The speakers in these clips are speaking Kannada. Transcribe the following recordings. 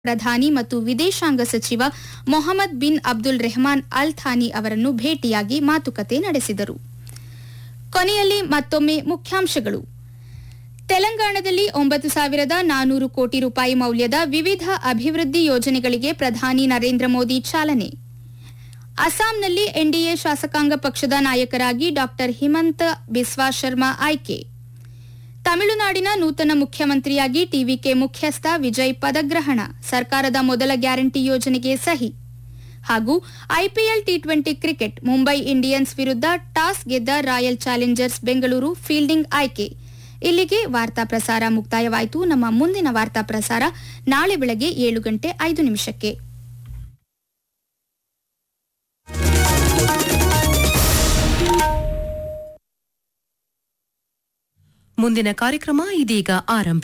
ಪ್ರಧಾನಿ ಮತ್ತು ವಿದೇಶಾಂಗ ಸಚಿವ Mohammed bin Abdul Rahman Al Thani ಅವರನ್ನು ಭೇಟಿಯಾಗಿ ಮಾತುಕತೆ ನಡೆಸಿದರು ಕೊನೆಯಲ್ಲಿ ಮತ್ತೊಮ್ಮೆ ಮುಖ್ಯಾಂಶಗಳು ತೆಲಂಗಾಣದಲ್ಲಿ ಒಂಬತ್ತು ಸಾವಿರದ ನಾನೂರು ಕೋಟಿ ರೂಪಾಯಿ ಮೌಲ್ಯದ ವಿವಿಧ ಅಭಿವೃದ್ಧಿ ಯೋಜನೆಗಳಿಗೆ ಪ್ರಧಾನಿ ನರೇಂದ್ರ ಮೋದಿ ಚಾಲನೆ ಅಸ್ಸಾಂನಲ್ಲಿ ಎನ್ಡಿಎ ಶಾಸಕಾಂಗ ಪಕ್ಷದ ನಾಯಕರಾಗಿ ಡಾ ಹಿಮಂತ ಬಿಸ್ವಾ ಶರ್ಮಾ ಆಯ್ಕೆ ತಮಿಳುನಾಡಿನ ನೂತನ ಮುಖ್ಯಮಂತ್ರಿಯಾಗಿ ಟಿವಿಕೆ ಮುಖ್ಯಸ್ಥ ವಿಜಯ್ ಪದಗ್ರಹಣ ಸರ್ಕಾರದ ಮೊದಲ ಗ್ಯಾರಂಟಿ ಯೋಜನೆಗೆ ಸಹಿ ಹಾಗೂ IPL T twenty cricket Mumbai Indians ವಿರುದ್ಧ ಟಾಸ್ ಗೆದ್ದ ರಾಯಲ್ ಚಾಲೆಂಜರ್ಸ್ ಬೆಂಗಳೂರು ಫೀಲ್ಡಿಂಗ್ ಆಯ್ಕೆ ಇಲ್ಲಿಗೆ ವಾರ್ತಾ ಪ್ರಸಾರ ಮುಕ್ತಾಯವಾಯಿತು ನಮ್ಮ ಮುಂದಿನ ವಾರ್ತಾ ಪ್ರಸಾರ ನಾಳೆ ಬೆಳಗ್ಗೆ ಏಳು ಗಂಟೆ ಐದು ನಿಮಿಷಕ್ಕೆ ಮುಂದಿನ ಕಾರ್ಯಕ್ರಮ ಇದೀಗ ಆರಂಭ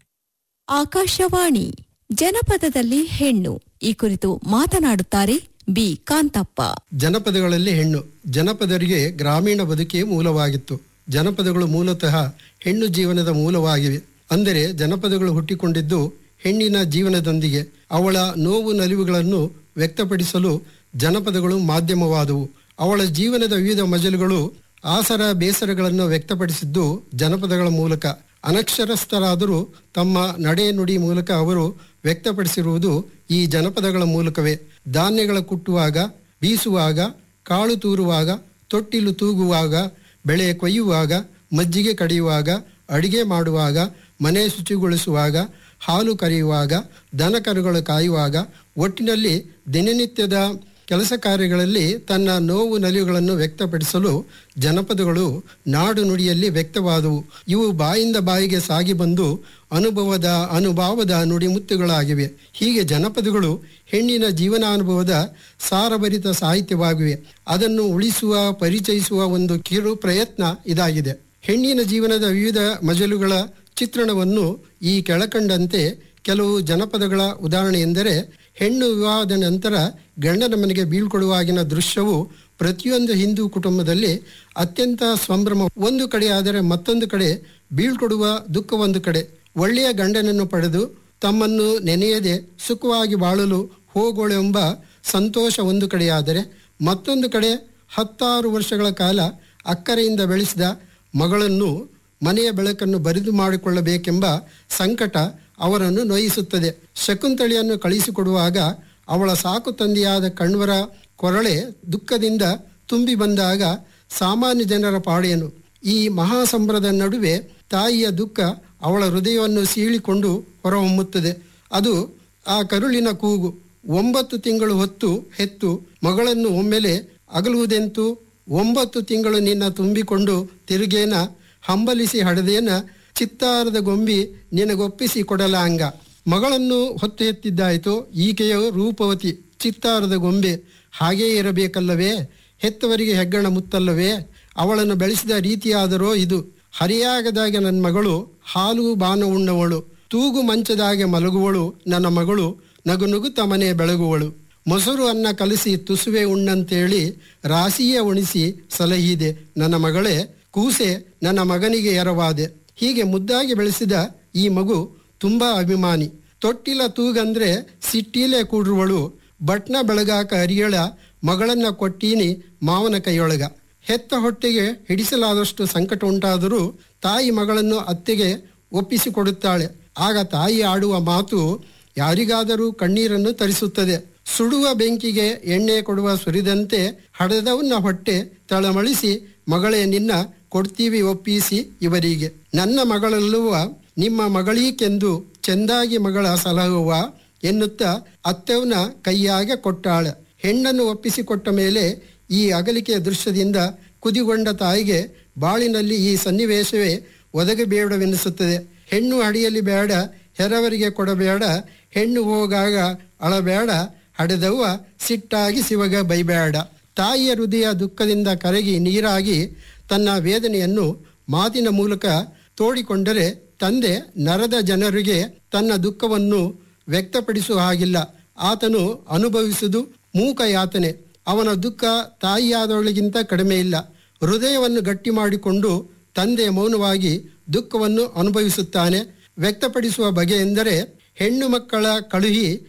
ಆಕಾಶವಾಣಿ ಜನಪದದಲ್ಲಿ ಹೆಣ್ಣು ಈ ಕುರಿತು ಮಾತನಾಡುತ್ತಾರೆ ಬಿ ಕಾಂತಪ್ಪ ಜನಪದಗಳಲ್ಲಿ ಹೆಣ್ಣು ಜನಪದರಿಗೆ ಗ್ರಾಮೀಣ ಬದುಕೇ ಮೂಲವಾಗಿತ್ತು ಜನಪದಗಳು ಮೂಲತಃ ಹೆಣ್ಣು ಜೀವನದ ಮೂಲವಾಗಿವೆ ಅಂದರೆ ಜನಪದಗಳು ಹುಟ್ಟಿಕೊಂಡಿದ್ದು ಹೆಣ್ಣಿನ ಜೀವನದೊಂದಿಗೆ ಅವಳ ನೋವು ನಲಿವುಗಳನ್ನು ವ್ಯಕ್ತಪಡಿಸಲು ಜನಪದಗಳು ಮಾಧ್ಯಮವಾದವು ಅವಳ ಜೀವನದ ವಿವಿಧ ಮಜಲುಗಳು ಆಸರ ಬೇಸರಗಳನ್ನು ವ್ಯಕ್ತಪಡಿಸಿದ್ದು ಜನಪದಗಳ ಮೂಲಕ ಅನಕ್ಷರಸ್ಥರಾದರೂ ತಮ್ಮ ನಡೆ ನುಡಿ ಮೂಲಕ ಅವರು ವ್ಯಕ್ತಪಡಿಸಿರುವುದು ಈ ಜನಪದಗಳ ಮೂಲಕವೇ ಧಾನ್ಯಗಳ ಕುಟ್ಟುವಾಗ ಬೀಸುವಾಗ ಕಾಳು ತೂರುವಾಗ ತೊಟ್ಟಿಲು ತೂಗುವಾಗ ಬೆಳೆ ಕೊಯ್ಯುವಾಗ ಮಜ್ಜಿಗೆ ಕಡಿಯುವಾಗ ಅಡಿಗೆ ಮಾಡುವಾಗ ಮನೆ ಶುಚಿಗೊಳಿಸುವಾಗ ಹಾಲು ಕರೆಯುವಾಗ ದನ ಕರುಗಳು ಕಾಯುವಾಗ ಒಟ್ಟಿನಲ್ಲಿ ದಿನನಿತ್ಯದ ಕೆಲಸ ಕಾರ್ಯಗಳಲ್ಲಿ ತನ್ನ ನೋವು ನಲಿವುಗಳನ್ನು ವ್ಯಕ್ತಪಡಿಸಲು ಜನಪದಗಳು ನಾಡು ನುಡಿಯಲ್ಲಿ ವ್ಯಕ್ತವಾದವು ಇವು ಬಾಯಿಂದ ಬಾಯಿಗೆ ಸಾಗಿ ಬಂದು ಅನುಭವದ ಅನುಭಾವದ ನುಡಿಮುತ್ತುಗಳಾಗಿವೆ ಹೀಗೆ ಜನಪದಗಳು ಹೆಣ್ಣಿನ ಜೀವನಾನುಭವದ ಸಾರಭರಿತ ಸಾಹಿತ್ಯವಾಗಿವೆ ಅದನ್ನು ಉಳಿಸುವ ಪರಿಚಯಿಸುವ ಒಂದು ಕಿರು ಪ್ರಯತ್ನ ಇದಾಗಿದೆ ಹೆಣ್ಣಿನ ಜೀವನದ ವಿವಿಧ ಮಜಲುಗಳ ಚಿತ್ರಣವನ್ನು ಈ ಕೆಳಕಂಡಂತೆ ಕೆಲವು ಜನಪದಗಳ ಉದಾಹರಣೆ ಎಂದರೆ ಹೆಣ್ಣು ವಿವಾಹದ ನಂತರ ಗಂಡನ ಮನೆಗೆ ಬೀಳ್ಕೊಡುವಾಗಿನ ದೃಶ್ಯವು ಪ್ರತಿಯೊಂದು ಹಿಂದೂ ಕುಟುಂಬದಲ್ಲಿ ಅತ್ಯಂತ ಸಂಭ್ರಮ ಒಂದು ಕಡೆ ಆದರೆ ಮತ್ತೊಂದು ಕಡೆ ಬೀಳ್ಕೊಡುವ ದುಃಖ ಒಂದು ಕಡೆ ಒಳ್ಳೆಯ ಗಂಡನನ್ನು ಪಡೆದು ತಮ್ಮನ್ನು ನೆನೆಯದೆ ಸುಖವಾಗಿ ಬಾಳಲು ಹೋಗೋಳೆಂಬ ಸಂತೋಷ ಒಂದು ಕಡೆಯಾದರೆ ಮತ್ತೊಂದು ಕಡೆ ಹತ್ತಾರು ವರ್ಷಗಳ ಕಾಲ ಅಕ್ಕರೆಯಿಂದ ಬೆಳೆಸಿದ ಮಗಳನ್ನು ಮನೆಯ ಬೆಳಕನ್ನು ಬರಿದು ಮಾಡಿಕೊಳ್ಳಬೇಕೆಂಬ ಸಂಕಟ ಅವರನ್ನು ನೋಯಿಸುತ್ತದೆ ಶಕುಂತಳಿಯನ್ನು ಕಳಿಸಿಕೊಡುವಾಗ ಅವಳ ಸಾಕು ತಂದೆಯಾದ ಕಣ್ವರ ಕೊರಳೆ ದುಃಖದಿಂದ ತುಂಬಿ ಬಂದಾಗ ಸಾಮಾನ್ಯ ಜನರ ಪಾಡೇನು ಈ ಮಹಾಸಂಭ್ರದ ನಡುವೆ ತಾಯಿಯ ದುಃಖ ಅವಳ ಹೃದಯವನ್ನು ಸೀಳಿಕೊಂಡು ಹೊರಹೊಮ್ಮುತ್ತದೆ ಅದು ಆ ಕರುಳಿನ ಕೂಗು ಒಂಬತ್ತು ತಿಂಗಳು ಹೊತ್ತು ಹೆತ್ತು ಮಗಳನ್ನು ಒಮ್ಮೆಲೆ ಅಗಲುವುದೆಂತು ಒಂಬತ್ತು ತಿಂಗಳು ನಿನ್ನ ತುಂಬಿಕೊಂಡು ತಿರುಗೇನ ಹಂಬಲಿಸಿ ಹಡದೇನ ಚಿತ್ತಾರದ ಗೊಂಬಿ ನಿನಗೊಪ್ಪಿಸಿ ಕೊಡಲಾಂಗ ಮಗಳನ್ನು ಹೊತ್ತು ಎತ್ತಿದ್ದಾಯಿತು ಈಕೆಯು ರೂಪವತಿ ಚಿತ್ತಾರದ ಗೊಂಬೆ ಹಾಗೇ ಇರಬೇಕಲ್ಲವೇ ಹೆತ್ತವರಿಗೆ ಹೆಗ್ಗಣ ಮುತ್ತಲ್ಲವೇ ಅವಳನ್ನು ಬೆಳೆಸಿದ ರೀತಿಯಾದರೋ ಇದು ಹರಿಯಾಗದಾಗ ನನ್ನ ಮಗಳು ಹಾಲು ಬಾನ ಉಣ್ಣವಳು ತೂಗು ಮಂಚದಾಗೆ ಮಲಗುವಳು ನನ್ನ ಮಗಳು ನಗು ನುಗುತ್ತ ಮನೆ ಬೆಳಗುವಳು ಮೊಸರು ಅನ್ನ ಕಲಿಸಿ ತುಸುವೆ ಉಣ್ಣಂತೇಳಿ ರಾಸಿಯೇ ಉಣಿಸಿ ಸಲಹಿದೆ ನನ್ನ ಮಗಳೇ ಕೂಸೆ ನನ್ನ ಮಗನಿಗೆ ಎರವಾದೆ ಹೀಗೆ ಮುದ್ದಾಗಿ ಬೆಳೆಸಿದ ಈ ಮಗು ತುಂಬಾ ಅಭಿಮಾನಿ ತೊಟ್ಟಿಲ ತೂಗಂದ್ರೆ ಸಿಟ್ಟಿಲೇ ಕೂಡ್ರುವಳು ಬಟ್ನ ಬೆಳಗಾಕ ಅರಿಯಳ ಮಗಳನ್ನ ಕೊಟ್ಟೀನಿ ಮಾವನ ಕೈಯೊಳಗ ಹೆತ್ತ ಹೊಟ್ಟೆಗೆ ಹಿಡಿಸಲಾದಷ್ಟು ಸಂಕಟ ಉಂಟಾದರೂ ತಾಯಿ ಮಗಳನ್ನು ಅತ್ತೆಗೆ ಒಪ್ಪಿಸಿಕೊಡುತ್ತಾಳೆ ಆಗ ತಾಯಿ ಆಡುವ ಮಾತು ಯಾರಿಗಾದರೂ ಕಣ್ಣೀರನ್ನು ತರಿಸುತ್ತದೆ ಸುಡುವ ಬೆಂಕಿಗೆ ಎಣ್ಣೆ ಕೊಡುವ ಸುರಿದಂತೆ ಹಡೆದವನ್ನ ಹೊಟ್ಟೆ ತಳಮಳಿಸಿ ಮಗಳೇ ನಿನ್ನ ಕೊಡ್ತೀವಿ ಒಪ್ಪಿಸಿ ಇವರಿಗೆ ನನ್ನ ಮಗಳಲ್ಲುವ ನಿಮ್ಮ ಮಗಳೀಕೆಂದು ಚೆಂದಾಗಿ ಮಗಳ ಸಲಹುವ ಎನ್ನುತ್ತಾ ಅತ್ತೆವನ ಕೈಯಾಗೆ ಕೊಟ್ಟಾಳೆ ಹೆಣ್ಣನ್ನು ಒಪ್ಪಿಸಿಕೊಟ್ಟ ಮೇಲೆ ಈ ಅಗಲಿಕೆಯ ದೃಶ್ಯದಿಂದ ಕುದಿಗೊಂಡ ತಾಯಿಗೆ ಬಾಳಿನಲ್ಲಿ ಈ ಸನ್ನಿವೇಶವೇ ಒದಗಬೇಡವೆನಿಸುತ್ತದೆ ಹೆಣ್ಣು ಅಡಿಯಲ್ಲಿ ಬೇಡ ಹೆರವರಿಗೆ ಕೊಡಬೇಡ ಹೆಣ್ಣು ಹೋಗಾಗ ಅಳಬೇಡ ಹಡೆದವ್ವ ಸಿಟ್ಟಾಗಿ ಶಿವಗ ಬೈಬೇಡ ತಾಯಿಯ ಹೃದಯ ದುಃಖದಿಂದ ಕರಗಿ ನೀರಾಗಿ ತನ್ನ ವೇದನೆಯನ್ನು ಮಾತಿನ ಮೂಲಕ ತೋಡಿಕೊಂಡರೆ ತಂದೆ ನರದ ಜನರಿಗೆ ತನ್ನ ದುಃಖವನ್ನು ವ್ಯಕ್ತಪಡಿಸುವ ಹಾಗಿಲ್ಲ ಆತನು ಅನುಭವಿಸುವುದು ಮೂಕ ಯಾತನೆ ಅವನ ದುಃಖ ತಾಯಿಯಾದವಳಿಗಿಂತ ಕಡಿಮೆ ಇಲ್ಲ ಹೃದಯವನ್ನು ಗಟ್ಟಿ ಮಾಡಿಕೊಂಡು ತಂದೆ ಮೌನವಾಗಿ ದುಃಖವನ್ನು ಅನುಭವಿಸುತ್ತಾನೆ ವ್ಯಕ್ತಪಡಿಸುವ ಬಗೆ ಎಂದರೆ ಹೆಣ್ಣು ಮಕ್ಕಳ ಕಳುಹಿ